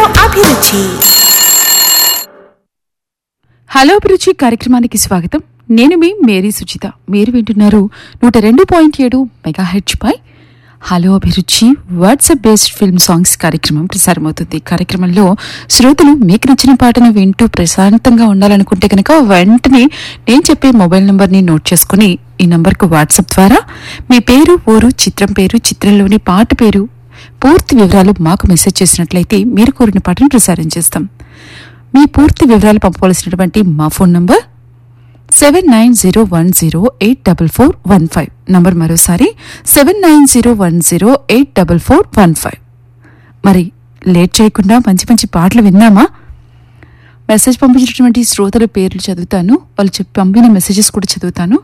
అభిరుచి హలో అభిరుచి కార్యక్రమానికి స్వాగతం నేను మీ మేరీ సుచిత మీరు వింటున్నారు నూట రెండు పాయింట్ ఏడు మెగా హెచ్ పై హలో అభిరుచి వాట్సాప్ బేస్డ్ ఫిల్మ్ సాంగ్స్ కార్యక్రమం ప్రసారమవుతుంది ఈ కార్యక్రమంలో శ్రోతలు మీకు నచ్చిన పాటను వింటూ ప్రశాంతంగా ఉండాలనుకుంటే కనుక వెంటనే నేను చెప్పే మొబైల్ నంబర్ని నోట్ చేసుకుని ఈ నంబర్కు వాట్సాప్ ద్వారా మీ పేరు ఊరు చిత్రం పేరు చిత్రంలోని పాట పేరు పూర్తి వివరాలు మాకు మెసేజ్ చేసినట్లయితే మీరు కోరిన పాటను ప్రసారం చేస్తాం మీ పూర్తి వివరాలు పంపవలసినటువంటి మా phone number seven nine zero one zero eight double four one five number మరోసారి seven nine zero one zero eight double four one five మరి లేట్ చేయకుండా మంచి మంచి పాటలు విన్నామా మెసేజ్ పంపించినటువంటి శ్రోతల పేర్లు చదువుతాను వాళ్ళు చెప్పి పంపిన మెసేజెస్ కూడా చదువుతాను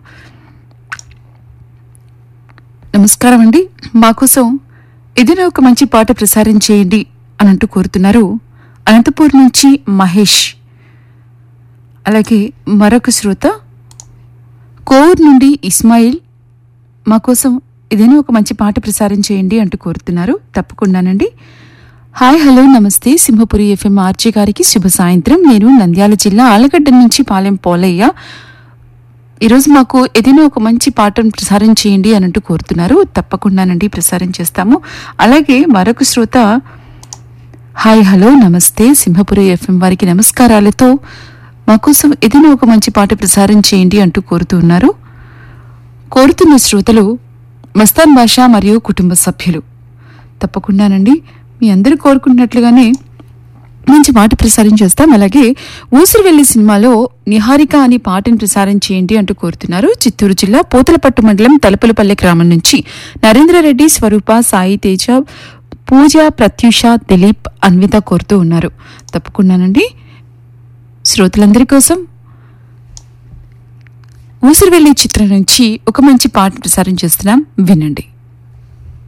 నమస్కారం అండి మా కోసం ఏదైనా ఒక మంచి పాట ప్రసారం చేయండి అని అంటూ కోరుతున్నారు అనంతపూర్ నుంచి మహేష్ అలాగే మరొక శ్రోత కోవూర్ నుండి ఇస్మాయిల్ మా కోసం ఏదైనా ఒక మంచి పాట ప్రసారం చేయండి అంటూ కోరుతున్నారు తప్పకుండానండి హాయ్ హలో నమస్తే సింహపురి ఎఫ్ఎం ఆర్జే గారికి శుభ సాయంత్రం నేను నంద్యాల జిల్లా ఆలగడ్డ నుంచి పాలెం పోలయ్య ఈరోజు మాకు ఏదైనా ఒక మంచి పాటను ప్రసారం చేయండి అని అంటూ కోరుతున్నారు తప్పకుండానండి ప్రసారం చేస్తాము అలాగే మరొక శ్రోత హాయ్ హలో నమస్తే సింహపురి ఎఫ్ఎం వారికి నమస్కారాలతో మా కోసం ఏదైనా ఒక మంచి పాట ప్రసారం చేయండి అంటూ కోరుతూ ఉన్నారు కోరుతున్న శ్రోతలు మస్తాన్ బాషా మరియు కుటుంబ సభ్యులు తప్పకుండానండి మీ అందరూ కోరుకున్నట్లుగానే మంచి పాట ప్రసారం చేస్తాం అలాగే ఊసిరివెల్లి సినిమాలో నిహారిక అని పాటను ప్రసారం చేయండి అంటూ కోరుతున్నారు చిత్తూరు జిల్లా పోతలపట్టు మండలం తలపలపల్లె గ్రామం నుంచి నరేంద్రరెడ్డి స్వరూప సాయి తేజ పూజ ప్రత్యూష దిలీప్ అన్విత కోరుతూ ఉన్నారు తప్పకుండానండి శ్రోతలందరి కోసం ఊసిరివెల్లి చిత్రం నుంచి ఒక మంచి పాట ప్రసారం చేస్తున్నాం వినండి